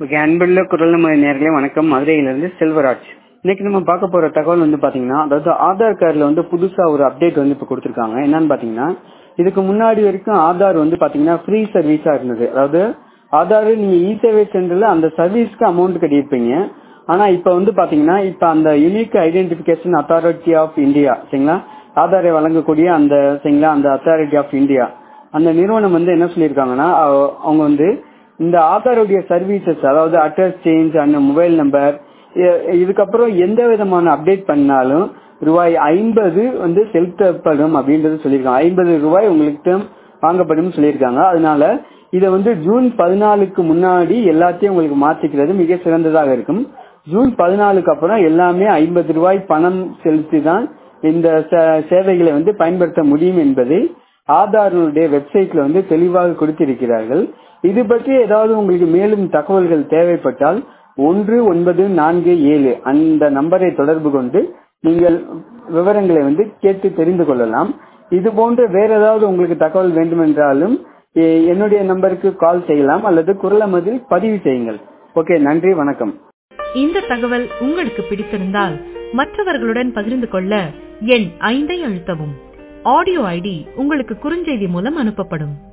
okay அன்புள்ள குரல் நம்ம நேர்களே வணக்கம் மதுரையிலிருந்து செல்வராஜ் இன்னைக்கு நம்ம பார்க்க போற தகவல் வந்து பாத்தீங்கன்னா அதாவது ஆதார் கார்டுல வந்து புதுசா ஒரு அப்டேட் வந்து இப்ப கொடுத்திருக்காங்க என்னன்னு பாத்தீங்கன்னா இதுக்கு முன்னாடி வரைக்கும் ஆதார் வந்து பாத்தீங்கன்னா ஃப்ரீ சர்வீஸா இருந்தது அதாவது ஆதார் நீங்க இ சேவை சென்டர்ல அந்த சர்வீஸ்க்கு அமௌண்ட் கட்டியிருப்பீங்க ஆனா இப்ப வந்து பாத்தீங்கன்னா இப்ப அந்த unique identification authority of India சரிங்களா ஆதாரை வழங்கக்கூடிய அந்த சரிங்களா அந்த அத்தாரிட்டி ஆஃப் இந்தியா அந்த நிறுவனம் வந்து என்ன சொல்லியிருக்காங்கன்னா அவ- அவங்க வந்து இந்த ஆதாருடைய சர்வீசஸ் அதாவது address change and mobile number இதுக்கப்புறம் எந்த விதமான அப்டேட் பண்ணாலும் ரூபாய் ஐம்பது வந்து செலுத்தப்படும் அப்படின்றது சொல்லியிருக்காங்க ஐம்பது ரூபாய் உங்களுக்கு வாங்கப்படும் சொல்லியிருக்காங்க அதனால இதை வந்து ஜூன் பதினாலுக்கு முன்னாடி எல்லாத்தையும் உங்களுக்கு மாத்திக்கிறது மிக சிறந்ததாக இருக்கும் ஜூன் பதினாலுக்கு அப்புறம் எல்லாமே ஐம்பது ரூபாய் பணம் செலுத்தி தான் இந்த ச- சேவைகளை வந்து பயன்படுத்த முடியும் என்பதை ஆதாருடைய வெப்சைட்ல வந்து தெளிவாக கொடுத்திருக்கிறார்கள் இது பற்றி ஏதாவது உங்களுக்கு மேலும் தகவல்கள் தேவைப்பட்டால் ஒன்று ஒன்பது நான்கு ஏழு அந்த நம்பரை தொடர்பு கொண்டு நீங்கள் விவரங்களை வந்து கேட்டு தெரிந்து கொள்ளலாம் இது போன்ற வேற ஏதாவது உங்களுக்கு தகவல் வேண்டுமென்றாலும் எ- என்னுடைய நம்பருக்கு கால் செய்யலாம் அல்லது குரலமதில் பதிவு செய்யுங்கள் ஓகே நன்றி வணக்கம் இந்த தகவல் உங்களுக்கு பிடித்திருந்தால் மற்றவர்களுடன் பகிர்ந்து கொள்ள எண் ஐந்தை அழுத்தவும் ஆடியோ ஐடி உங்களுக்கு குறுஞ்செய்தி மூலம் அனுப்பப்படும்